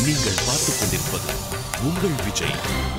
நீங்கள் பார்த்துக் கொண்டிருப்பது உங்கள் விஜய்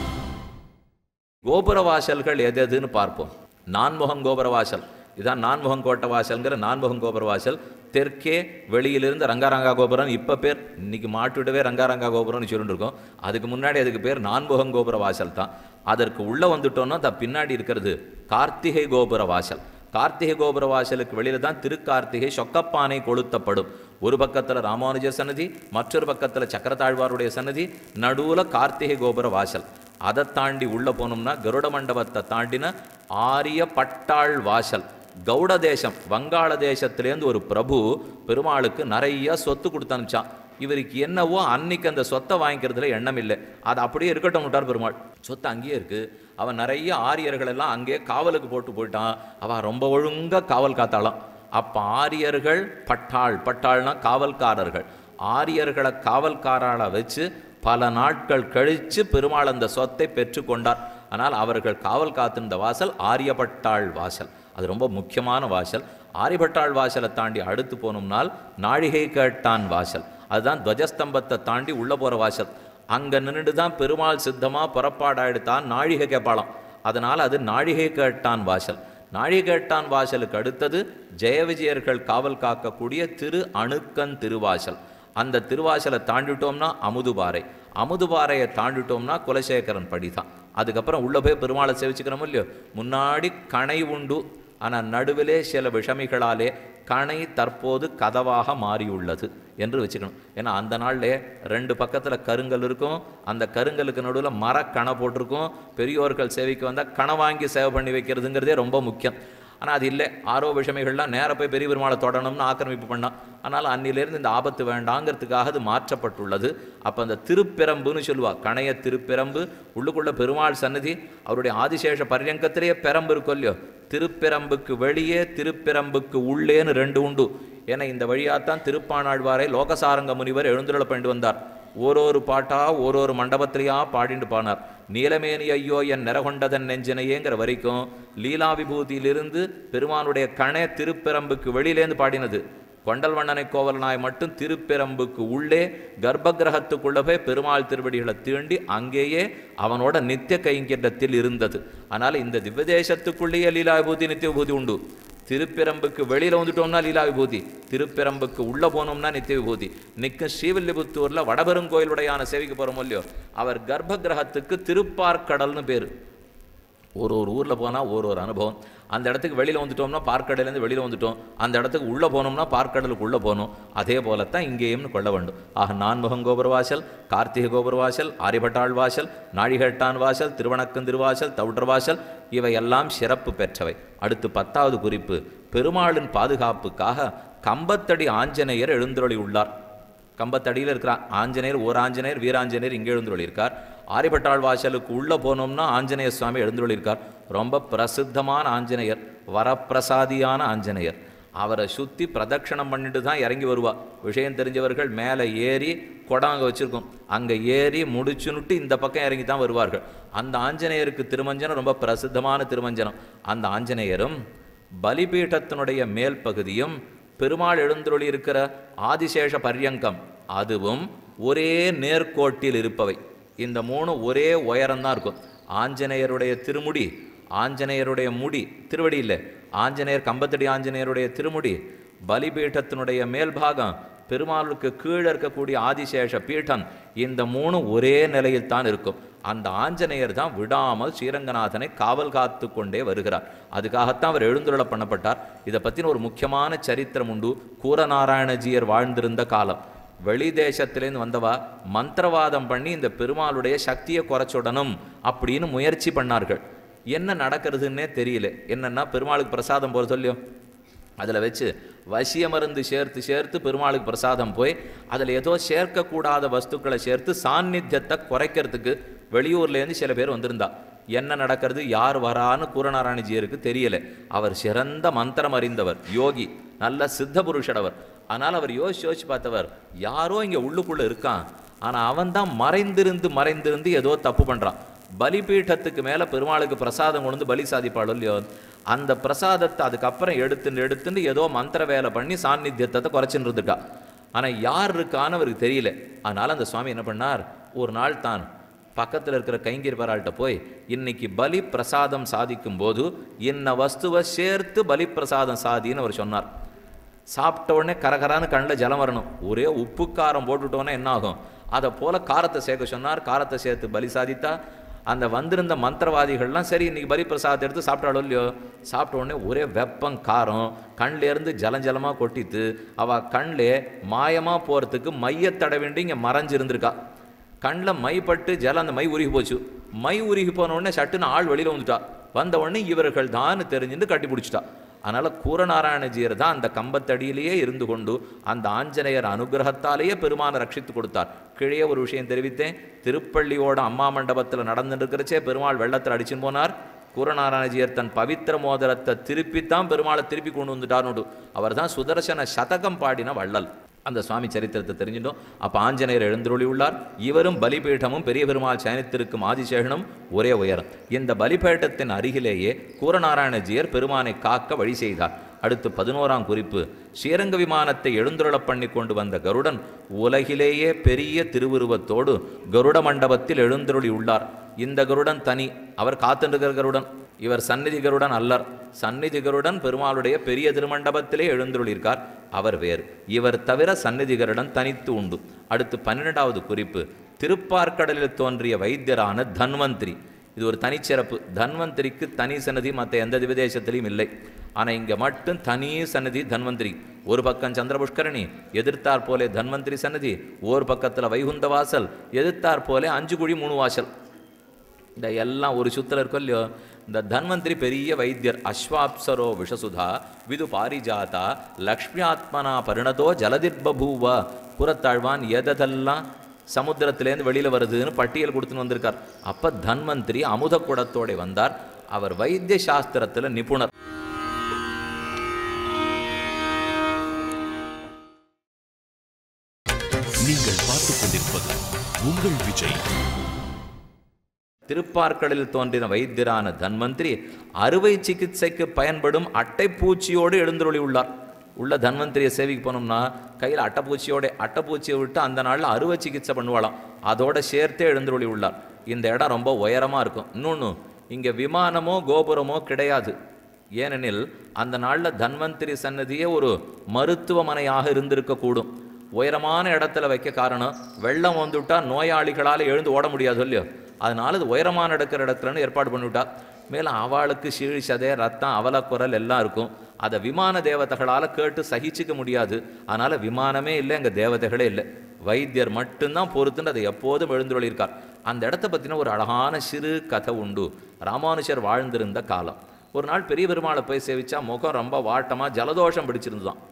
கோபுர வாசல்கள் எது எதுன்னு பார்ப்போம் நான்முகம் கோபுர வாசல் இதான் நான்முகம் கோட்டை வாசல்ங்கிற நான்முகம் கோபுர வாசல் தெற்கே வெளியிலிருந்து ரங்காரங்கா கோபுரம் இப்போ பேர் இன்னைக்கு மாட்டுவிடவே ரங்காரங்கா கோபுரம்னு சொல்லிட்டு இருக்கோம் அதுக்கு முன்னாடி அதுக்கு பேர் நான்முகம் கோபுர வாசல் தான் அதற்கு உள்ளே வந்துட்டோம்னா அது பின்னாடி இருக்கிறது கார்த்திகை கோபுர வாசல் கார்த்திகை கோபுர வாசலுக்கு வெளியில தான் திருக்கார்த்திகை சொக்கப்பானை கொளுத்தப்படும் ஒரு பக்கத்தில் ராமானுஜர் சன்னதி மற்றொரு பக்கத்தில் சக்கரத்தாழ்வாருடைய சன்னதி நடுவில் கார்த்திகை கோபுர வாசல் அதை தாண்டி உள்ளே போனோம்னா கருட மண்டபத்தை தாண்டின ஆரிய பட்டாள் வாசல் கவுட தேசம் வங்காள தேசத்திலேருந்து ஒரு பிரபு பெருமாளுக்கு நிறைய சொத்து கொடுத்து அனுப்பிச்சான் இவருக்கு என்னவோ அன்னைக்கு அந்த சொத்தை வாங்கிக்கிறதுல எண்ணம் இல்லை அது அப்படியே இருக்கட்டும் விட்டார் பெருமாள் சொத்து அங்கேயே இருக்கு அவன் நிறைய ஆரியர்கள் எல்லாம் அங்கேயே காவலுக்கு போட்டு போயிட்டான் அவன் ரொம்ப ஒழுங்கா காவல் காத்தாளாம் அப்ப ஆரியர்கள் பட்டாள் பட்டாள்னா காவல்காரர்கள் ஆரியர்களை காவல்காரால வச்சு பல நாட்கள் கழித்து பெருமாள் அந்த சொத்தை பெற்றுக்கொண்டார் ஆனால் அவர்கள் காவல் காத்திருந்த வாசல் ஆரியப்பட்டாள் வாசல் அது ரொம்ப முக்கியமான வாசல் ஆரியப்பட்டாள் வாசலை தாண்டி அடுத்து போனோம்னால் நாழிகை கேட்டான் வாசல் அதுதான் துவஜஸ்தம்பத்தை தாண்டி உள்ள போற வாசல் அங்க நின்றுட்டு தான் பெருமாள் சித்தமா புறப்பாடாயிடுத்தான் நாழிகை கேட்பாளாம் அதனால் அது நாழிகை கேட்டான் வாசல் நாழிகை கேட்டான் வாசலுக்கு அடுத்தது ஜெயவிஜயர்கள் காவல் காக்கக்கூடிய திரு அணுக்கன் திருவாசல் அந்த திருவாசலை தாண்டிட்டோம்னா அமுதுபாறை அமுதுபாறையை தாண்டிட்டோம்னா குலசேகரன் படி தான் அதுக்கப்புறம் உள்ளே போய் பெருமாளை சேவிச்சுக்கிறோமோ இல்லையோ முன்னாடி கணை உண்டு ஆனால் நடுவிலே சில விஷமிகளாலே கணை தற்போது கதவாக மாறியுள்ளது என்று வச்சுக்கணும் ஏன்னா அந்த நாள்லே ரெண்டு பக்கத்தில் கருங்கல் இருக்கும் அந்த கருங்கலுக்கு நடுவில் மரக்கணை போட்டிருக்கும் பெரியோர்கள் சேவைக்கு வந்தால் கணை வாங்கி சேவை பண்ணி வைக்கிறதுங்கிறதே ரொம்ப முக்கியம் ஆனால் அது இல்லை ஆரோ விஷமிகள்லாம் நேராக போய் பெரிய பெருமாளை தொடணும்னு ஆக்கிரமிப்பு பண்ணான் ஆனால் அன்னிலேருந்து இந்த ஆபத்து வேண்டாங்கிறதுக்காக அது மாற்றப்பட்டுள்ளது அப்போ அந்த திருப்பெரம்புன்னு சொல்லுவா கணைய திருப்பெரம்பு உள்ளுக்குள்ள பெருமாள் சன்னதி அவருடைய ஆதிசேஷ பரியங்கத்திலேயே பெரம்பு இருக்கும் இல்லையோ திருப்பெரம்புக்கு வெளியே திருப்பெரம்புக்கு உள்ளேன்னு ரெண்டு உண்டு ஏன்னா இந்த வழியாத்தான் திருப்பாணாழ்வாரை லோகசாரங்க முனிவர் எழுந்துள்ள பண்ணிட்டு வந்தார் ஒரு ஒரு பாட்டா ஒரு ஒரு மண்டபத்திலேயா பாடிண்டு பானார் நீலமேனி ஐயோ என் நிறகொண்டதன் நெஞ்சினையேங்கிற வரைக்கும் லீலா விபூதியிலிருந்து பெருமானுடைய கணே திருப்பெரம்புக்கு வெளியிலேருந்து பாடினது கொண்டல் வண்ணனை கோவலனாய் மட்டும் திருப்பெரம்புக்கு உள்ளே கர்ப்பகிரகத்துக்குள்ள போய் பெருமாள் திருவடிகளை தீண்டி அங்கேயே அவனோட நித்திய கைங்கரியத்தில் இருந்தது ஆனால் இந்த திவ்யதேசத்துக்குள்ளேயே லீலா விபூதி நித்திய விபூதி உண்டு திருப்பெரம்புக்கு வெளியில வந்துட்டோம்னா லீலா விபூதி திருப்பெரம்புக்கு உள்ள போனோம்னா நித்திய விபூதி நிற்கும் ஸ்ரீவில்லிபுத்தூர்ல வடபெருங்கோயிலுடையான சேவைக்கு போறோமோ இல்லையோ அவர் கர்ப்ப கிரகத்துக்கு திருப்பார்க்கடல்னு பேரு ஒரு ஒரு ஊரில் போனால் ஒரு ஒரு அனுபவம் அந்த இடத்துக்கு வெளியில் வந்துட்டோம்னா பார்க்கடலேருந்து வெளியில் வந்துட்டோம் அந்த இடத்துக்கு உள்ளே போனோம்னா பார்க்கடலுக்கு உள்ளே போகணும் அதே போலத்தான் இங்கேயும்னு கொள்ள வேண்டும் ஆக நான்முகம் கோபுர வாசல் கார்த்திகை கோபுர வாசல் ஆரிபட்டாள் வாசல் நாழிகட்டான் வாசல் திருவணக்கம் திருவாசல் தவுட்டர் வாசல் இவையெல்லாம் சிறப்பு பெற்றவை அடுத்து பத்தாவது குறிப்பு பெருமாளின் பாதுகாப்புக்காக கம்பத்தடி ஆஞ்சநேயர் எழுந்தருளி உள்ளார் கம்பத்தடியில் இருக்கிறார் ஆஞ்சநேயர் ஒரு ஆஞ்சநேயர் வீராஞ்சநேயர் இங்கே எழுந்துள்ளிருக்கார் ஆரிபட்டாள் வாசலுக்கு உள்ளே போனோம்னா ஆஞ்சநேய சுவாமி எழுந்துள்ளிருக்கார் ரொம்ப பிரசித்தமான ஆஞ்சநேயர் வரப்பிரசாதியான ஆஞ்சநேயர் அவரை சுற்றி பிரதட்சணம் பண்ணிட்டு தான் இறங்கி வருவா விஷயம் தெரிஞ்சவர்கள் மேலே ஏறி குடம் அங்கே வச்சுருக்கோம் அங்கே ஏறி முடிச்சுன்னுட்டு இந்த பக்கம் இறங்கி தான் வருவார்கள் அந்த ஆஞ்சநேயருக்கு திருமஞ்சனம் ரொம்ப பிரசித்தமான திருமஞ்சனம் அந்த ஆஞ்சநேயரும் பலிபீഠத்தினுடைய மேல் பகுதியும் பெருமாள் எழுந்தருளி இருக்கிற ஆதிசேஷ பர்யங்கம் அதுவும் ஒரே நேர்கோட்டில் இருப்பவை இந்த மூணு ஒரே உயரம்தான் இருக்கும் ஆஞ்சநேயருடைய திருமுடி ஆஞ்சநேயருடைய முடி திருவடி இல்லை ஆஞ்சநேயர் கம்பத்தடி ஆஞ்சநேயருடைய திருமுடி பலிபீഠத்தினுடைய மேல்பாகம் பெருமாளுக்கு கீழே இருக்கக்கூடிய ஆதிசேஷ பீடம் இந்த மூணு ஒரே நிலையில் தான் இருக்கும் அந்த ஆஞ்சநேயர் தான் விடாமல் ஸ்ரீரங்கநாதனை காவல் காத்து கொண்டே வருகிறார் அதுக்காகத்தான் அவர் எழுந்துருள பண்ணப்பட்டார் இதை பற்றின ஒரு முக்கியமான சரித்திரம் உண்டு கூரநாராயணஜியர் வாழ்ந்திருந்த காலம் வெளி தேசத்திலேருந்து வந்தவா மந்திரவாதம் பண்ணி இந்த பெருமாளுடைய சக்தியை குறைச்சுடணும் அப்படின்னு முயற்சி பண்ணார்கள் என்ன நடக்கிறதுன்னே தெரியல என்னன்னா பெருமாளுக்கு பிரசாதம் போகிற சொல்லியோ அதில் வச்சு வசிய மருந்து சேர்த்து சேர்த்து பெருமாளுக்கு பிரசாதம் போய் அதில் ஏதோ சேர்க்கக்கூடாத வஸ்துக்களை சேர்த்து சாநித்தியத்தை குறைக்கிறதுக்கு வெளியூர்லேருந்து சில பேர் வந்திருந்தா என்ன நடக்கிறது யார் வரான்னு கூரநாராயணஜியருக்கு தெரியல அவர் சிறந்த மந்திரம் அறிந்தவர் யோகி நல்ல சித்த புருஷடவர் ஆனால் அவர் யோசிச்சு யோசிச்சு பார்த்தவர் யாரோ இங்கே உள்ளுக்குள்ளே இருக்கான் ஆனால் அவன் தான் மறைந்திருந்து மறைந்திருந்து ஏதோ தப்பு பண்ணுறான் பலிபீட்டத்துக்கு மேலே பெருமாளுக்கு பிரசாதம் கொண்டு வந்து பலி சாதிப்பாளோ இல்லையோ அந்த பிரசாதத்தை அதுக்கப்புறம் எடுத்துட்டு எடுத்துட்டு ஏதோ மந்திர வேலை பண்ணி சாநித்தியத்தை குறைச்சுட்டு இருந்துட்டா ஆனால் யார் இருக்கான்னு அவருக்கு தெரியல அதனால் அந்த சுவாமி என்ன பண்ணார் ஒரு நாள் தான் பக்கத்தில் இருக்கிற கைங்கரிபராள்கிட்ட போய் இன்னைக்கு பலி பிரசாதம் சாதிக்கும் போது இன்ன வஸ்துவை சேர்த்து பலி பிரசாதம் சாதின்னு அவர் சொன்னார் சாப்பிட்ட உடனே கரகரான்னு கண்ணில் ஜலம் வரணும் ஒரே உப்பு காரம் போட்டுட்டோன்னே என்ன ஆகும் அதை போல காரத்தை சேர்க்க சொன்னார் காரத்தை சேர்த்து பலி சாதித்தா அந்த வந்திருந்த மந்திரவாதிகள்லாம் சரி இன்னைக்கு பலி பிரசாதத்தை எடுத்து சாப்பிட்டாலும் இல்லையோ சாப்பிட்ட உடனே ஒரே வெப்பம் காரம் கண்ணில் இருந்து ஜலஞ்சலமாக கொட்டித்து அவள் கண்ணில் மாயமாக போகிறதுக்கு மைய தடவேண்டி இங்கே மறைஞ்சிருந்திருக்கா கண்ணில் மை பட்டு ஜலம் அந்த மை உருகி போச்சு மை உருகி போன உடனே சட்டுன்னு ஆள் வெளியில் வந்துட்டா வந்த உடனே இவர்கள் தான் தெரிஞ்சுட்டு கட்டி பிடிச்சிட்டா அதனால் கூரநாராயணஜியர் தான் அந்த கம்பத்தடியிலேயே இருந்து கொண்டு அந்த ஆஞ்சநேயர் அனுகிரகத்தாலேயே பெருமானை ரட்சித்து கொடுத்தார் கீழே ஒரு விஷயம் தெரிவித்தேன் திருப்பள்ளியோட அம்மா மண்டபத்தில் நடந்துட்டு இருக்கிறச்சே பெருமாள் வெள்ளத்தில் அடிச்சுன்னு போனார் கூரநாராயணஜியர் தன் பவித்திர மோதிரத்தை திருப்பித்தான் பெருமாளை திருப்பி கொண்டு வந்துட்டார்னு அவர் தான் சுதர்சன சதகம் பாடின வள்ளல் அந்த சுவாமி சரித்திரத்தை தெரிஞ்சிட்டோம் அப்போ ஆஞ்சநேயர் எழுந்தருளி உள்ளார் இவரும் பலிபீഠமும் பெரிய பெருமாள் சயனித்திருக்கும் ஆதிசேஷனும் ஒரே உயரம் இந்த பலிபீடத்தின் அருகிலேயே கூரநாராயணஜியர் பெருமானை காக்க வழி செய்தார் அடுத்து பதினோராம் குறிப்பு ஸ்ரீரங்க விமானத்தை எழுந்துருளப் பண்ணி கொண்டு வந்த கருடன் உலகிலேயே பெரிய திருவுருவத்தோடு கருட மண்டபத்தில் எழுந்தருளி உள்ளார் இந்த கருடன் தனி அவர் காத்திருக்கிற கருடன் இவர் சந்நிதி கருடன் அல்லர் சந்நிதி கருடன் பெருமாளுடைய பெரிய திருமண்டபத்திலே எழுந்துள்ளிருக்கார் அவர் வேறு இவர் தவிர சந்நிதி கருடன் தனித்து உண்டு அடுத்து பன்னிரெண்டாவது குறிப்பு திருப்பார்க்கடலில் தோன்றிய வைத்தியரான தன்வந்திரி இது ஒரு தனிச்சிறப்பு தன்வந்திரிக்கு தனி சன்னதி மற்ற எந்த திவதேசத்திலையும் இல்லை ஆனால் இங்கே மட்டும் தனி சன்னதி தன்வந்திரி ஒரு பக்கம் சந்திரபுஷ்கரணி எதிர்த்தார் போலே தன்வந்திரி சன்னதி ஒரு பக்கத்தில் வைகுந்த வாசல் எதிர்த்தார் போலே அஞ்சு குழி மூணு வாசல் இந்த எல்லாம் ஒரு சுத்தில் இருக்கும் இல்லையோ இந்த தன்வந்திரி பெரிய வைத்தியர் அஸ்வாப்சரோ விஷசுதா விது பாரிஜாதா லக்ஷ்மியாத்மனா பரிணதோ ஜலதிர்பூவ புறத்தாழ்வான் எதெல்லாம் சமுத்திரத்திலேருந்து வெளியில் வருதுன்னு பட்டியல் கொடுத்துன்னு வந்திருக்கார் அப்போ தன்வந்திரி அமுத குடத்தோட வந்தார் அவர் வைத்திய சாஸ்திரத்தில் நிபுணர் நீங்கள் பார்த்துக் கொண்டிருப்பது உங்கள் விஜய் திருப்பார்க்கடலில் தோன்றின வைத்தியரான தன்வந்திரி அறுவை சிகிச்சைக்கு பயன்படும் அட்டைப்பூச்சியோடு எழுந்தருளி உள்ளார் உள்ள தன்வந்திரியை சேவிக்கு போனோம்னா கையில் அட்டைப்பூச்சியோட அட்டைப்பூச்சியை விட்டு அந்த நாளில் அறுவை சிகிச்சை பண்ணுவாளாம் அதோட சேர்த்தே எழுந்தருளி உள்ளார் இந்த இடம் ரொம்ப உயரமாக இருக்கும் இன்னொன்று இங்கே விமானமோ கோபுரமோ கிடையாது ஏனெனில் அந்த நாளில் தன்வந்திரி சன்னதியே ஒரு மருத்துவமனையாக இருந்திருக்கக்கூடும் உயரமான இடத்துல வைக்க காரணம் வெள்ளம் வந்துவிட்டா நோயாளிகளால் எழுந்து ஓட முடியாது இல்லையோ அதனால அது உயரமான இடக்கிற இடத்துலன்னு ஏற்பாடு பண்ணிவிட்டா மேலே அவளுக்கு சீழ் சதை ரத்தம் அவலக்குரல் எல்லாம் இருக்கும் அதை விமான தேவதைகளால் கேட்டு சகிச்சிக்க முடியாது அதனால் விமானமே இல்லை அங்கே தேவதைகளே இல்லை வைத்தியர் மட்டும்தான் பொறுத்துன்னு அதை எப்போதும் எழுந்துள்ளிருக்கார் அந்த இடத்த பற்றின ஒரு அழகான சிறு கதை உண்டு ராமானுஜர் வாழ்ந்திருந்த காலம் ஒரு நாள் பெரிய பெருமாளை போய் சேவிச்சா முகம் ரொம்ப வாட்டமாக ஜலதோஷம் பிடிச்சிருந்துதான்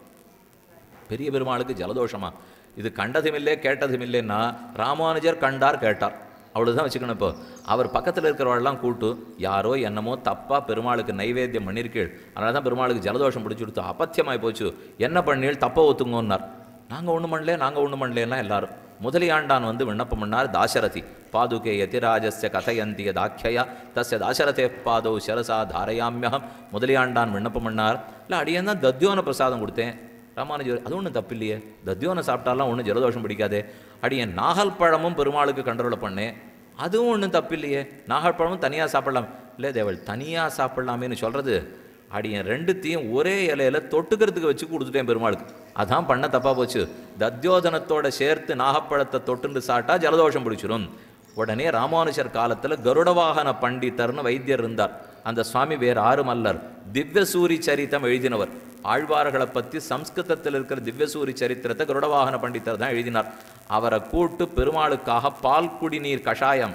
பெரிய பெருமாளுக்கு ஜலதோஷமா இது கண்டதுமில்லே கேட்டதுமில்லைன்னா ராமானுஜர் கண்டார் கேட்டார் அவ்வளோதான் வச்சுக்கணும் இப்போ அவர் பக்கத்தில் இருக்கிறவரெல்லாம் கூட்டு யாரோ என்னமோ தப்பாக பெருமாளுக்கு நைவேத்தியம் பண்ணியிருக்கீள் அதனால தான் பெருமாளுக்கு ஜலதோஷம் பிடிச்சி கொடுத்து அபத்தியமாகி போச்சு என்ன பண்ணீள் தப்ப ஒத்துங்கன்னார் நாங்கள் ஒன்றும் பண்ணல நாங்கள் ஒன்றும் பண்ணலாம் எல்லாரும் முதலியாண்டான் வந்து விண்ணப்பம் பண்ணார் தாசரதி பாதுகே யதிராஜஸ்ய கதையந்திய தாக்கியா தஸ்ய தாசரதே பாதோ சரசா தாரயாமியகம் முதலியாண்டான் விண்ணப்பம் பண்ணார் இல்லை அடியேன் தான் தத்யோன பிரசாதம் கொடுத்தேன் ராமானுஜர் அது ஒன்றும் தப்பு இல்லையே தத்யோனை சாப்பிட்டாலாம் ஒன்றும் ஜலதோஷம் பிடிக்காதே அடியேன் நாகல் பழமும் பெருமாளுக்கு கண்ட்ரோல் பண்ணேன் அதுவும் ஒன்றும் தப்பு இல்லையே நாகல் பழமும் தனியாக சாப்பிடலாம் இல்லை தேவள் தனியாக சாப்பிடலாமேன்னு சொல்கிறது அடியேன் ரெண்டுத்தையும் ஒரே இலையில தொட்டுக்கிறதுக்கு வச்சு கொடுத்துட்டேன் பெருமாளுக்கு அதான் பண்ண தப்பாக போச்சு தத்யோதனத்தோட சேர்த்து நாகப்பழத்தை தொட்டுண்டு சாப்பிட்டா ஜலதோஷம் பிடிச்சிரும் உடனே ராமானுஜர் காலத்தில் கருடவாகன பண்டிதர்னு வைத்தியர் இருந்தார் அந்த சுவாமி வேறு ஆரும் அல்லர் திவ்யசூரி சரித்தம் எழுதினவர் ஆழ்வார்களை பற்றி சம்ஸ்கிருதத்தில் இருக்கிற திவ்யசூரி சரித்திரத்தை கருடவாகன பண்டிதர் தான் எழுதினார் அவரை கூட்டு பெருமாளுக்காக பால் குடிநீர் கஷாயம்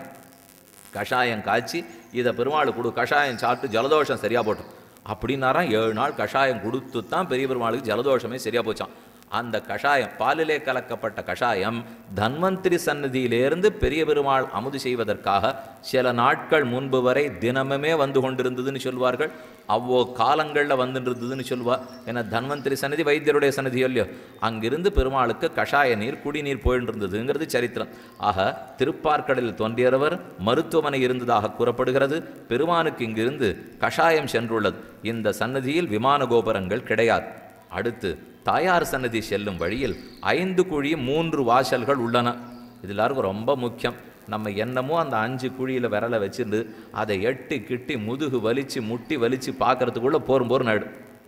கஷாயம் காய்ச்சி இதை பெருமாள் கொடு கஷாயம் சாப்பிட்டு ஜலதோஷம் சரியாக போட்டோம் அப்படின்னாராம் ஏழு நாள் கஷாயம் கொடுத்து தான் பெரிய பெருமாளுக்கு ஜலதோஷமே சரியாக போச்சான் அந்த கஷாயம் பாலிலே கலக்கப்பட்ட கஷாயம் தன்வந்திரி சன்னதியிலேருந்து பெரிய பெருமாள் அமுது செய்வதற்காக சில நாட்கள் முன்பு வரை தினமுமே வந்து கொண்டிருந்ததுன்னு சொல்வார்கள் அவ்வளோ காலங்களில் வந்துருந்ததுன்னு சொல்லுவா ஏன்னா தன்வந்திரி சன்னதி வைத்தியருடைய சன்னதி இல்லையோ அங்கிருந்து பெருமாளுக்கு கஷாய நீர் குடிநீர் போயிட்டு இருந்ததுங்கிறது சரித்திரம் ஆக திருப்பார்க்கடலில் தோன்றியவர் மருத்துவமனை இருந்ததாக கூறப்படுகிறது பெருமானுக்கு இங்கிருந்து கஷாயம் சென்றுள்ளது இந்த சன்னதியில் விமான கோபுரங்கள் கிடையாது அடுத்து தாயார் சன்னதி செல்லும் வழியில் ஐந்து குழி மூன்று வாசல்கள் உள்ளன இது எல்லாருக்கும் ரொம்ப முக்கியம் நம்ம என்னமோ அந்த அஞ்சு குழியில் விரலை வச்சுருந்து அதை எட்டி கிட்டி முதுகு வலிச்சு முட்டி வலிச்சு பார்க்கறதுக்குள்ளே போரும் போரும் நாடு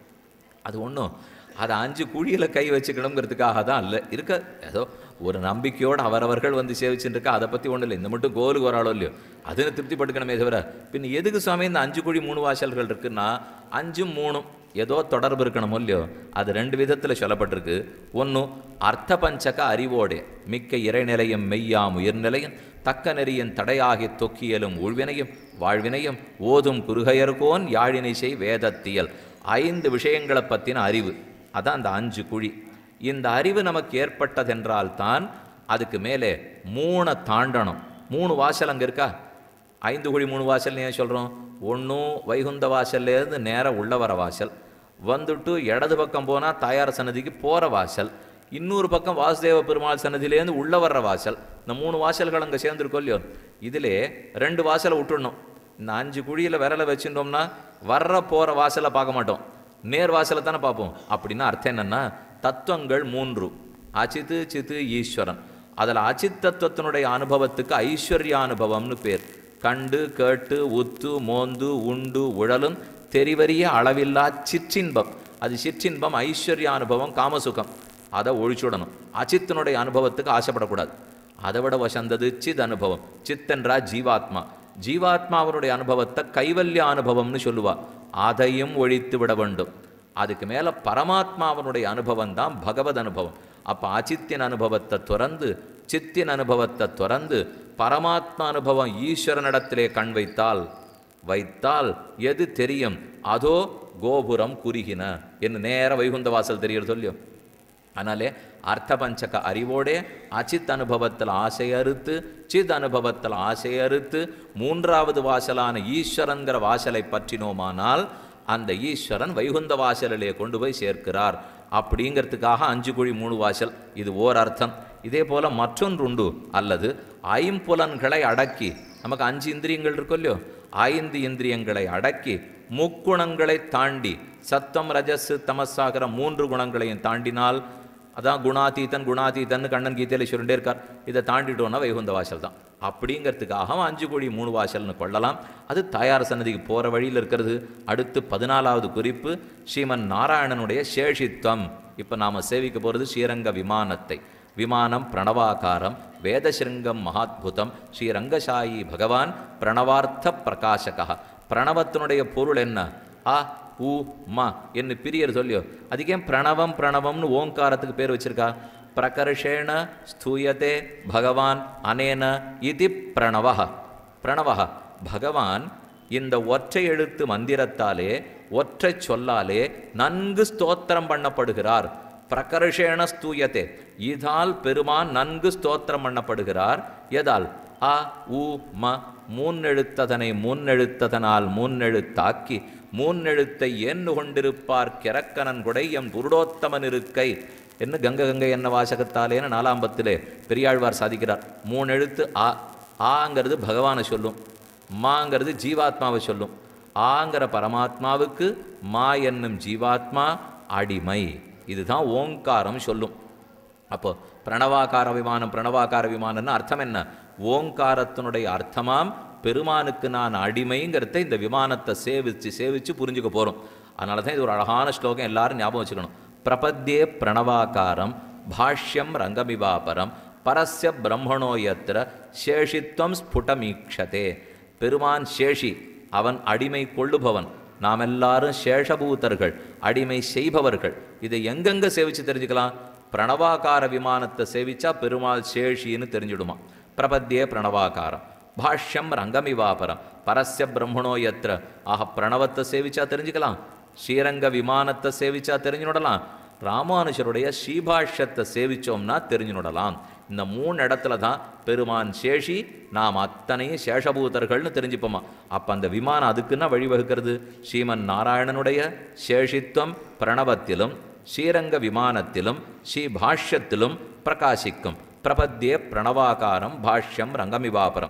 அது ஒன்றும் அதை அஞ்சு குழியில் கை வச்சுக்கணுங்கிறதுக்காக தான் இல்லை இருக்க ஏதோ ஒரு நம்பிக்கையோடு அவரவர்கள் வந்து சேவிச்சுட்டு இருக்கா அதை பற்றி ஒன்றும் இல்லை இந்த மட்டும் கோலுக்கு ஒரு ஆளோ இல்லையோ அதில் திருப்திப்பட்டுக்கணுமே தவிர பின் எதுக்கு சுவாமி இந்த அஞ்சு குழி மூணு வாசல்கள் இருக்குன்னா அஞ்சும் மூணும் ஏதோ தொடர்பு இருக்கணுமோ இல்லையோ அது ரெண்டு விதத்தில் சொல்லப்பட்டிருக்கு ஒன்று அர்த்த பஞ்சக அறிவோடே மிக்க இறைநிலையம் மெய்யாம் உயர்நிலையம் தக்க நெறியின் தடையாகி தொக்கியலும் உள்வினையும் வாழ்வினையும் ஓதும் குறுகையர்கோன் யாழினை செய் வேதத்தியல் ஐந்து விஷயங்களை பற்றின அறிவு அதான் அந்த அஞ்சு குழி இந்த அறிவு நமக்கு ஏற்பட்டதென்றால் தான் அதுக்கு மேலே மூணை தாண்டணும் மூணு வாசல் அங்கே இருக்கா ஐந்து குழி மூணு வாசல் ஏன் சொல்கிறோம் ஒன்றும் வைகுந்த வாசல்லேருந்து நேராக உள்ள வர வாசல் வந்துட்டு இடது பக்கம் போனால் தாயார் சன்னதிக்கு போகிற வாசல் இன்னொரு பக்கம் வாசுதேவ பெருமாள் சன்னதியிலேருந்து உள்ள வர்ற வாசல் இந்த மூணு வாசல்கள் அங்கே சேர்ந்துருக்கோ இல்லையோ இதிலே ரெண்டு வாசலை விட்டுடணும் இந்த அஞ்சு குழியில் விரலை வச்சுட்டோம்னா வர்ற போகிற வாசலை பார்க்க மாட்டோம் நேர் வாசலை தானே பார்ப்போம் அப்படின்னா அர்த்தம் என்னன்னா தத்துவங்கள் மூன்று அச்சித்து சித்து ஈஸ்வரன் அதில் அச்சித் தத்துவத்தினுடைய அனுபவத்துக்கு ஐஸ்வர்ய அனுபவம்னு பேர் கண்டு கேட்டு உத்து மோந்து உண்டு உழலும் தெரிவறிய அளவில்லா சிற்றின்பம் அது சிற்றின்பம் ஐஸ்வர்ய அனுபவம் காமசுகம் அதை ஒழிச்சுடணும் அச்சித்தினுடைய அனுபவத்துக்கு ஆசைப்படக்கூடாது அதை விட வசந்தது சித் அனுபவம் சித்தென்றா ஜீவாத்மா ஜீவாத்மாவனுடைய அனுபவத்தை கைவல்ய அனுபவம்னு சொல்லுவா அதையும் ஒழித்து விட வேண்டும் அதுக்கு மேலே பரமாத்மாவனுடைய அனுபவம் தான் பகவத் அனுபவம் அப்போ அச்சித்தின் அனுபவத்தை துறந்து சித்தின் அனுபவத்தை துறந்து பரமாத்மா அனுபவம் ஈஸ்வரனிடத்திலே கண் வைத்தால் வைத்தால் எது தெரியும் அதோ கோபுரம் குறுகின என்று நேர வைகுந்த வாசல் தெரியறது சொல்லியோ அதனாலே அர்த்த பஞ்சக அறிவோடே அச்சித் அனுபவத்தில் ஆசை அறுத்து சித் அனுபவத்தில் ஆசை அறுத்து மூன்றாவது வாசலான ஈஸ்வரன்கிற வாசலை பற்றினோமானால் அந்த ஈஸ்வரன் வைகுந்த வாசலிலே கொண்டு போய் சேர்க்கிறார் அப்படிங்கிறதுக்காக அஞ்சு குழி மூணு வாசல் இது ஓர் அர்த்தம் இதே போல மற்றொன்று உண்டு அல்லது ஐம்புலன்களை அடக்கி நமக்கு அஞ்சு இந்திரியங்கள் இருக்கும் இல்லையோ ஐந்து இந்திரியங்களை அடக்கி முக்குணங்களை தாண்டி சத்தம் ரஜஸ் தமஸாகிற மூன்று குணங்களையும் தாண்டினால் அதான் குணாதீதன் குணாதீதன் கண்ணன் கீதையில சொல்லிட்டே இருக்கார் இதை தாண்டிட்டோன்னா வைகுந்த வாசல் தான் அப்படிங்கிறதுக்காக அவன் அஞ்சு கோடி மூணு வாசல்னு கொள்ளலாம் அது தாயார் சன்னதிக்கு போகிற வழியில் இருக்கிறது அடுத்து பதினாலாவது குறிப்பு ஸ்ரீமன் நாராயணனுடைய சேஷித்வம் இப்போ நாம் சேவிக்க போகிறது ஸ்ரீரங்க விமானத்தை விமானம் பிரணவாகாரம் வேதசிருங்கம் மகாத்புதம் ஸ்ரீரங்கசாயி பகவான் பிரணவார்த்த பிரகாசகா பிரணவத்தினுடைய பொருள் என்ன ஆ உ ம என்று பிரியர் சொல்லியோ அதுக்கே பிரணவம் பிரணவம்னு ஓங்காரத்துக்கு பேர் வச்சிருக்கா பிரகர்ஷேண ஸ்தூயதே பகவான் அனேன இது பிரணவ பிரணவ பகவான் இந்த ஒற்றை எழுத்து மந்திரத்தாலே ஒற்றை சொல்லாலே நன்கு ஸ்தோத்திரம் பண்ணப்படுகிறார் பிரகர்ஷேண ஸ்தூயத்தே இதால் பெருமான் நன்கு ஸ்தோத்திரம் பண்ணப்படுகிறார் எதால் அ உ ம மூன்னெழுத்ததனை மூன்னெழுத்ததனால் மூன்னெழுத்தாக்கி மூன்னெழுத்தை எண்ணு கொண்டிருப்பார் கிரக்கனன் குடை எம் புருடோத்தமன் இருக்கை என்ன கங்க கங்கை என்ன வாசகத்தாலேன்னு நாலாம் பத்திலே பெரியாழ்வார் சாதிக்கிறார் மூணு எழுத்து ஆ ஆங்கிறது பகவானை சொல்லும் மாங்கிறது ஜீவாத்மாவை சொல்லும் ஆங்கிற பரமாத்மாவுக்கு மா என்னும் ஜீவாத்மா அடிமை இதுதான் ஓங்காரம் சொல்லும் அப்போ பிரணவாகார விமானம் பிரணவாகார விமானம்னு அர்த்தம் என்ன ஓங்காரத்தினுடைய அர்த்தமாம் பெருமானுக்கு நான் அடிமைங்கிறத இந்த விமானத்தை சேவிச்சு சேவிச்சு புரிஞ்சுக்க போகிறோம் அதனால தான் இது ஒரு அழகான ஸ்லோகம் எல்லாரும் ஞாபகம் வச்சுக்கணும் பிரபத்யே பிரணவாகாரம் பாஷ்யம் ரங்கமிவாபரம் பரஸ்ய பிரம்மணோ யத்திர சேஷித்வம் ஸ்புடமீக்ஷதே பெருமான் சேஷி அவன் அடிமை கொள்ளுபவன் நாம் எல்லாரும் சேஷபூதர்கள் அடிமை செய்பவர்கள் இதை எங்கெங்க சேவிச்சு தெரிஞ்சுக்கலாம் பிரணவாகார விமானத்தை சேவிச்சா பெருமாள் சேஷின்னு தெரிஞ்சுடுமா பிரபத்தியே பிரணவாகாரம் பாஷ்யம் ரங்கமிவாபரம் பரஸ்ய பிரம்மணோ யத்ர ஆக பிரணவத்தை சேவிச்சா தெரிஞ்சுக்கலாம் ஸ்ரீரங்க விமானத்தை சேவிச்சா தெரிஞ்சுடலாம் ராமானுஜருடைய ஸ்ரீபாஷ்யத்தை சேவிச்சோம்னா தெரிஞ்சுடலாம் இந்த மூணு இடத்துல தான் பெருமான் சேஷி நாம் அத்தனையும் சேஷபூதர்கள்னு தெரிஞ்சுப்போமா அப்போ அந்த விமானம் அதுக்குன்னா வழிவகுக்கிறது ஸ்ரீமன் நாராயணனுடைய சேஷித்துவம் பிரணவத்திலும் ஸ்ரீரங்க விமானத்திலும் ஸ்ரீ பாஷ்யத்திலும் பிரகாசிக்கும் பிரபத்தியே பிரணவாகாரம் பாஷ்யம் ரங்கமிவாபரம்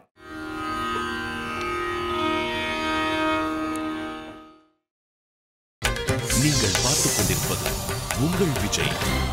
நீங்கள் பார்த்துக் கொண்டிருப்பது உங்கள் விஜய்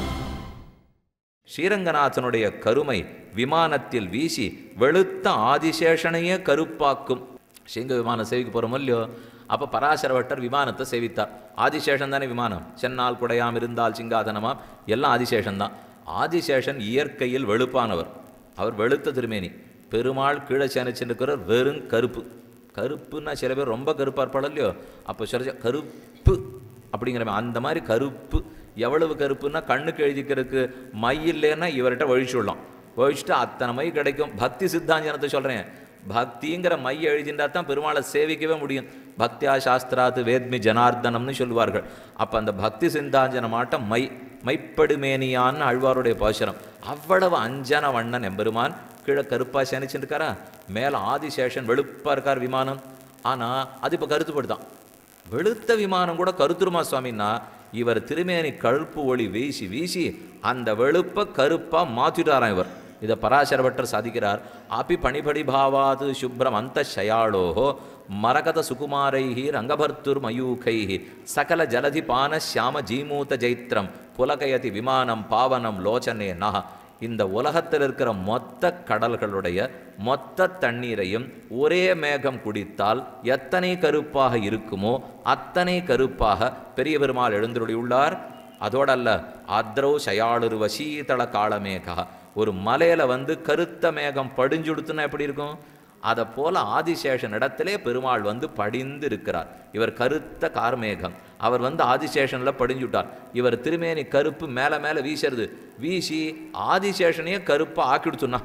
ஸ்ரீரங்கநாதனுடைய கருமை விமானத்தில் வீசி வெளுத்த ஆதிசேஷனையே கருப்பாக்கும் சிங்க விமானம் சேவிக்க போகிறோமோ இல்லையோ அப்போ பராசரவட்டர் விமானத்தை சேவித்தார் ஆதிசேஷன் தானே விமானம் சென்னால் குடையாம் இருந்தால் சிங்காதனமாம் எல்லாம் ஆதிசேஷன் தான் ஆதிசேஷன் இயற்கையில் வெளுப்பானவர் அவர் வெளுத்த திருமேனி பெருமாள் கீழே சேனிச்சுருக்கிறவர் வெறும் கருப்பு கருப்புன்னா சில பேர் ரொம்ப கருப்பாக இருப்பாள் இல்லையோ அப்போ சில கருப்பு அப்படிங்கிற மாதிரி அந்த மாதிரி கருப்பு எவ்வளவு கருப்புன்னா கண்ணுக்கு எழுதிக்கிறதுக்கு மை இல்லைன்னா இவர்கிட்ட வழிச்சுடலாம் வழிச்சுட்டு அத்தனை மை கிடைக்கும் பக்தி சித்தாஞ்சனத்தை சொல்கிறேன் பக்திங்கிற மை எழுதிண்டா தான் பெருமாளை சேவிக்கவே முடியும் பக்தியா சாஸ்திராத்து வேத்மி ஜனார்தனம்னு சொல்லுவார்கள் அப்போ அந்த பக்தி சிந்தாஞ்சனம் ஆட்டம் மை மைப்படுமேனியான்னு அழ்வாருடைய பாசுரம் அவ்வளவு அஞ்சன வண்ணன் எம்பெருமான் கீழே கருப்பாக சேனிச்சுருக்காரா மேலே ஆதிசேஷன் வெளுப்பாக இருக்கார் விமானம் ஆனால் அது இப்போ கருத்துப்படுதான் வெளுத்த விமானம் கூட கருத்துருமா சுவாமின்னா இவர் திருமேனி கழுப்பு ஒளி வீசி வீசி அந்த வெளுப்ப கருப்பா மாற்றிட்டாராம் இவர் இதை பராசரபட்டர் சாதிக்கிறார் அபி பணிபடி பாவாது சுப்ரம் அந்த சயாளோஹோ மரகத சுகுமாரைஹி ரங்கபர்த்துர் மயூகைஹி சகல ஜலதி பான சியாம ஜீமூத ஜைத்திரம் புலகயதி விமானம் பாவனம் லோச்சனே நக இந்த உலகத்தில் இருக்கிற மொத்த கடல்களுடைய மொத்த தண்ணீரையும் ஒரே மேகம் குடித்தால் எத்தனை கருப்பாக இருக்குமோ அத்தனை கருப்பாக பெரிய பெருமாள் எழுந்துள்ளார் அதோடல்ல ஆத்ரௌ சயாளுருவ சீதள காலமேகா ஒரு மலையில வந்து கருத்த மேகம் படிஞ்சுடுத்துன்னா எப்படி இருக்கும் அதை போல ஆதிசேஷன் இடத்திலே பெருமாள் வந்து படிந்து இருக்கிறார் இவர் கருத்த கார்மேகம் அவர் வந்து ஆதிசேஷனில் படிஞ்சுட்டார் இவர் திருமேனி கருப்பு மேலே மேலே வீசுறது வீசி ஆதிசேஷனையே கருப்பாக ஆக்கிடுச்சுன்னா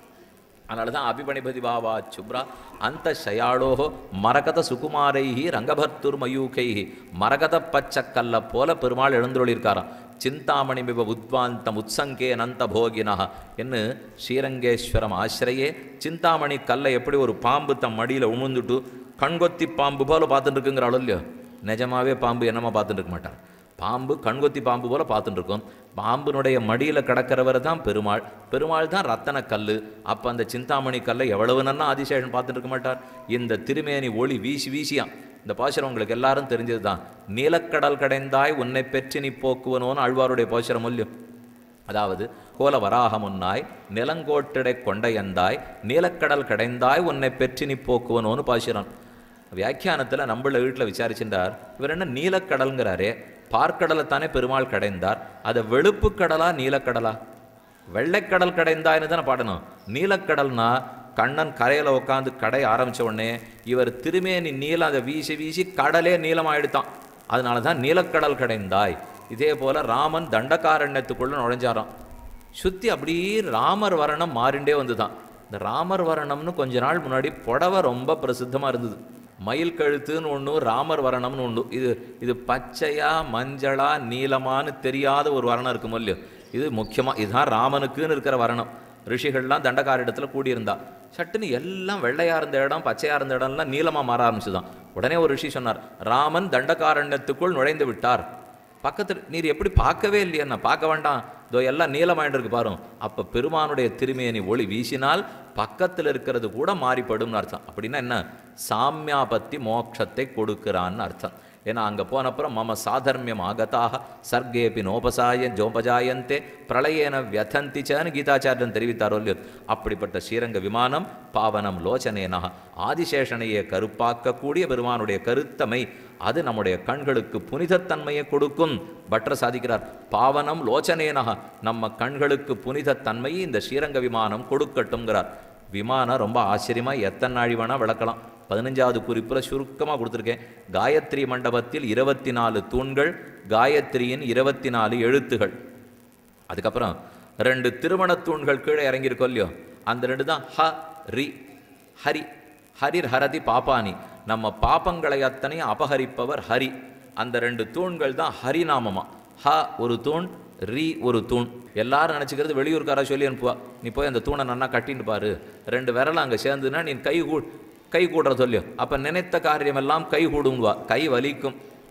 அதனால தான் அபிபணிபதி பாவா சுப்ரா அந்த சயாளோஹோ மரகத சுகுமாரைஹி ரங்கபர்த்துர் மயூகைஹி மரகத பச்சக்கல்ல போல பெருமாள் எழுந்துள்ளிருக்காராம் சிந்தாமணி மிப உத்வாந்தம் உத்சங்கே நந்த போகினா என்று ஸ்ரீரங்கேஸ்வரம் ஆசிரியே சிந்தாமணி கல்லை எப்படி ஒரு பாம்பு தம் மடியில் உமுந்துட்டு கண்கொத்தி பாம்பு போல பார்த்துட்டு இருக்குங்கிறாளோ இல்லையோ நிஜமாவே பாம்பு என்னமா பார்த்துட்டு இருக்க மாட்டார் பாம்பு கண்கொத்தி பாம்பு போல பார்த்துட்டு இருக்கும் பாம்பினுடைய மடியில் கிடக்கிறவர் தான் பெருமாள் பெருமாள் தான் ரத்தன கல் அப்போ அந்த சிந்தாமணி கல்லை எவ்வளவு நன்னா ஆதிசேஷன் பார்த்துட்டு இருக்க மாட்டார் இந்த திருமேனி ஒளி வீசி வீசியாம் இந்த பாசுரம் உங்களுக்கு எல்லாரும் தெரிஞ்சது தான் நீலக்கடல் கடைந்தாய் உன்னை பெற்று நீ போக்குவனோன்னு ஆழ்வாருடைய பாசுரம் இல்லையோ அதாவது கோல வராக முன்னாய் நிலங்கோட்டிடை கொண்டையந்தாய் நீலக்கடல் கடைந்தாய் உன்னை பெற்று நீ போக்குவனோன்னு பாசுரம் வியாக்கியானத்தில் நம்மள வீட்டில் விசாரிச்சின்றார் இவர் என்ன நீலக்கடல்ங்கிறாரே பார்க்கடலை தானே பெருமாள் கடைந்தார் அதை வெளுப்பு கடலா நீலக்கடலா வெள்ளைக்கடல் கடைந்தாய்னு தானே பாடணும் நீலக்கடல்னா கண்ணன் கரையில் உட்காந்து கடை ஆரம்பித்த உடனே இவர் திருமேனி நீலம் அதை வீசி வீசி கடலே நீளமாயிடுத்தான் அதனால தான் நீலக்கடல் கடைந்தாய் இதே போல் ராமன் தண்டகாரண்யத்துக்குள்ளே நுழைஞ்சாராம் சுற்றி அப்படியே ராமர் வர்ணம் மாறிண்டே வந்து தான் இந்த ராமர் வர்ணம்னு கொஞ்ச நாள் முன்னாடி புடவை ரொம்ப பிரசித்தமாக இருந்தது மயில் கழுத்துன்னு ஒன்று ராமர் வர்ணம்னு ஒன்று இது இது பச்சையா மஞ்சளா நீலமான்னு தெரியாத ஒரு வர்ணம் இருக்குமோ இல்லையோ இது முக்கியமாக இதுதான் ராமனுக்குன்னு இருக்கிற வர்ணம் ரிஷிகள்லாம் தண்டக்காரிடத்தில் கூடியிருந்தா சட்டுன்னு எல்லாம் வெள்ளையாக இருந்த இடம் பச்சையாக இருந்த இடம்லாம் நீளமாக மாற ஆரம்பிச்சுதான் உடனே ஒரு ரிஷி சொன்னார் ராமன் தண்டகாரண்யத்துக்குள் நுழைந்து விட்டார் பக்கத்தில் நீர் எப்படி பார்க்கவே இல்லையா பார்க்க வேண்டாம் இதோ எல்லாம் நீலமாயிட்டு இருக்கு பாரும் அப்போ பெருமானுடைய திருமேனி ஒளி வீசினால் பக்கத்தில் இருக்கிறது கூட மாறிப்படும்னு அர்த்தம் அப்படின்னா என்ன சாமியாபத்தி மோட்சத்தை கொடுக்கிறான்னு அர்த்தம் ஏன்னா அங்கே போனப்புறம் மம சாதர்மியம் ஆகதாக சர்க்கேபி நோபசாய ஜோபஜாயந்தே பிரளயேன வியதந்திச்சான்னு கீதாச்சாரியன் தெரிவித்தாரோ இல்லையோ அப்படிப்பட்ட ஸ்ரீரங்க விமானம் பாவனம் லோச்சனேனா ஆதிசேஷனையே கருப்பாக்கக்கூடிய பெருமானுடைய கருத்தமை அது நம்முடைய கண்களுக்கு புனிதத்தன்மையை கொடுக்கும் பட்டர் சாதிக்கிறார் பாவனம் லோச்சனேனக நம்ம கண்களுக்கு புனிதத்தன்மையை இந்த ஸ்ரீரங்க விமானம் கொடுக்கட்டும்ங்கிறார் விமானம் ரொம்ப ஆச்சரியமாக எத்தனை நாழி வேணால் விளக்கலாம் பதினஞ்சாவது குறிப்பில் சுருக்கமாக கொடுத்துருக்கேன் காயத்ரி மண்டபத்தில் இருபத்தி நாலு தூண்கள் காயத்ரியின் இருபத்தி நாலு எழுத்துகள் அதுக்கப்புறம் ரெண்டு திருமணத் தூண்கள் கீழே இறங்கியிருக்கோம் இல்லையோ அந்த ரெண்டு தான் ஹ ரி ஹரி ஹரிர் ஹரதி பாப்பானி நம்ம பாப்பங்களை அத்தனையும் அபகரிப்பவர் ஹரி அந்த ரெண்டு தூண்கள் தான் ஹரிநாமமா ஹ ஒரு தூண் ரி ஒரு தூண் எல்லாரும் நினச்சிக்கிறது வெளியூர்காரா சொல்லி அனுப்புவா நீ போய் அந்த தூணை நன்னா கட்டின்னு பாரு ரெண்டு விரலும் அங்கே சேர்ந்துன்னா நீ கை கூ கை கூடுற சொல்லியோ அப்போ நினைத்த காரியமெல்லாம் கை கூடுங்குவா கை வலிக்கும்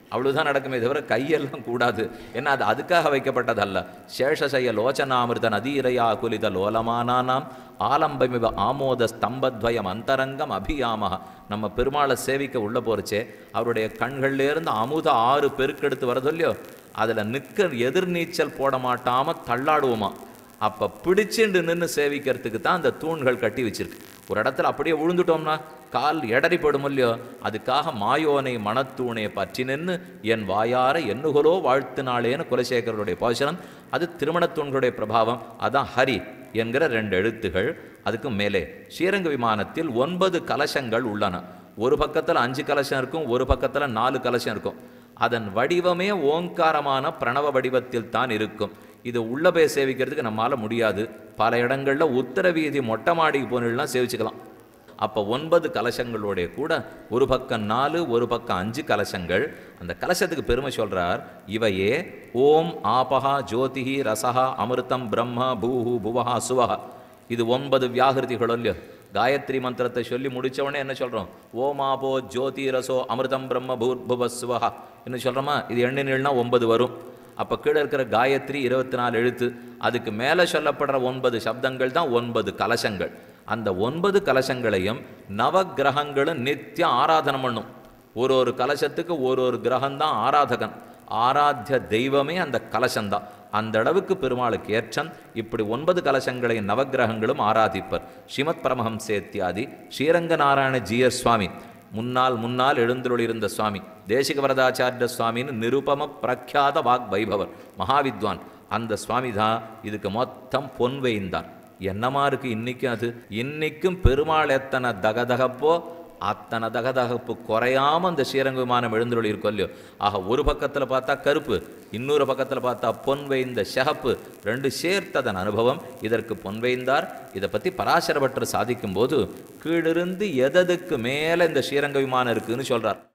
அவ்வளவுதான் நடக்குமே தவிர கையெல்லாம் கூடாது ஏன்னா அது அதுக்காக வைக்கப்பட்டதல்ல சேஷசய லோச்சனாமிருத நதீரையா குலித லோலமானானாம் ஆலம்பமிவ ஆமோத ஸ்தம்பத்வயம் அந்தரங்கம் அபியாமஹ நம்ம பெருமாளை சேவிக்க உள்ள போறச்சே அவருடைய கண்கள்லேருந்து அமுத ஆறு பெருக்கெடுத்து வரதோ இல்லையோ அதில் நிற்க எதிர்நீச்சல் போட மாட்டாம தள்ளாடுவோமா அப்போ பிடிச்சுண்டு நின்று சேவிக்கிறதுக்கு தான் அந்த தூண்கள் கட்டி வச்சிருக்கு ஒரு இடத்துல அப்படியே விழுந்துட்டோம்னா கால் எடறிப்படும் இல்லையோ அதுக்காக மாயோனை மனத்தூணை பற்றி நின்று என் வாயார எண்ணுகலோ வாழ்த்தினாளேன்னு குலசேகரருடைய பாசனம் அது திருமணத்தூண்களுடைய பிரபாவம் அதான் ஹரி என்கிற ரெண்டு எழுத்துகள் அதுக்கு மேலே ஸ்ரீரங்க விமானத்தில் ஒன்பது கலசங்கள் உள்ளன ஒரு பக்கத்தில் அஞ்சு கலசம் இருக்கும் ஒரு பக்கத்தில் நாலு கலசம் இருக்கும் அதன் வடிவமே ஓங்காரமான பிரணவ வடிவத்தில் தான் இருக்கும் இது உள்ள போய் சேவிக்கிறதுக்கு நம்மால முடியாது பல இடங்கள்ல உத்தர வீதி மொட்டை மாடிக்கு போனீங்கன்னா சேவிச்சுக்கலாம் அப்போ ஒன்பது கலசங்களோடைய கூட ஒரு பக்கம் நாலு ஒரு பக்கம் அஞ்சு கலசங்கள் அந்த கலசத்துக்கு பெருமை சொல்றார் இவையே ஓம் ஆபஹா ஜோதிஹி ரசஹா அமிர்தம் பிரம்ம பூஹு புவஹா சுவஹா இது ஒன்பது வியாகிருதிகளோ இல்லையோ காயத்ரி மந்திரத்தை சொல்லி முடிச்ச உடனே என்ன சொல்றோம் ஓம் ஆபோ ஜோதி ரசோ அமிர்தம் பிரம்ம பூர்புவ சுவஹா என்ன சொல்றோமா இது எண்ணினா ஒன்பது வரும் அப்போ கீழே இருக்கிற காயத்ரி இருபத்தி நாலு எழுத்து அதுக்கு மேலே சொல்லப்படுற ஒன்பது சப்தங்கள் தான் ஒன்பது கலசங்கள் அந்த ஒன்பது கலசங்களையும் நவக்கிரகங்களும் நித்தியம் ஆராதனம் பண்ணும் ஒரு ஒரு கலசத்துக்கு ஒரு ஒரு கிரகம்தான் ஆராதகன் ஆராத்திய தெய்வமே அந்த கலசம்தான் அந்த அளவுக்கு பெருமாளுக்கு ஏற்றம் இப்படி ஒன்பது கலசங்களை நவக்கிரகங்களும் ஆராதிப்பர் ஸ்ரீமத் பரமஹம்சேத்தியாதி ஸ்ரீரங்க நாராயண ஜீயர் சுவாமி முன்னால் முன்னால் எழுந்துள்ளிருந்த சுவாமி தேசிக வரதாச்சாரிய சுவாமின்னு நிருபம பிரக்யாத வாக் வைபவர் மகாவித்வான் அந்த சுவாமி தான் இதுக்கு மொத்தம் பொன் வைந்தார் என்னமா இருக்கு இன்னைக்கும் அது இன்னைக்கும் பெருமாள் எத்தனை தகதகப்போ அத்தனை தகதகப்பு குறையாம அந்த ஸ்ரீரங்க விமானம் எழுந்துள்ளி இருக்கும் இல்லையோ ஆக ஒரு பக்கத்தில் பார்த்தா கருப்பு இன்னொரு பக்கத்தில் பார்த்தா பொன் வைந்த சிகப்பு ரெண்டு சேர்த்ததன் அனுபவம் இதற்கு பொன் வைந்தார் இதை பற்றி பராசர பட்டர் சாதிக்கும் போது கீழிருந்து எததுக்கு மேலே இந்த ஸ்ரீரங்க விமானம் இருக்குன்னு சொல்றார்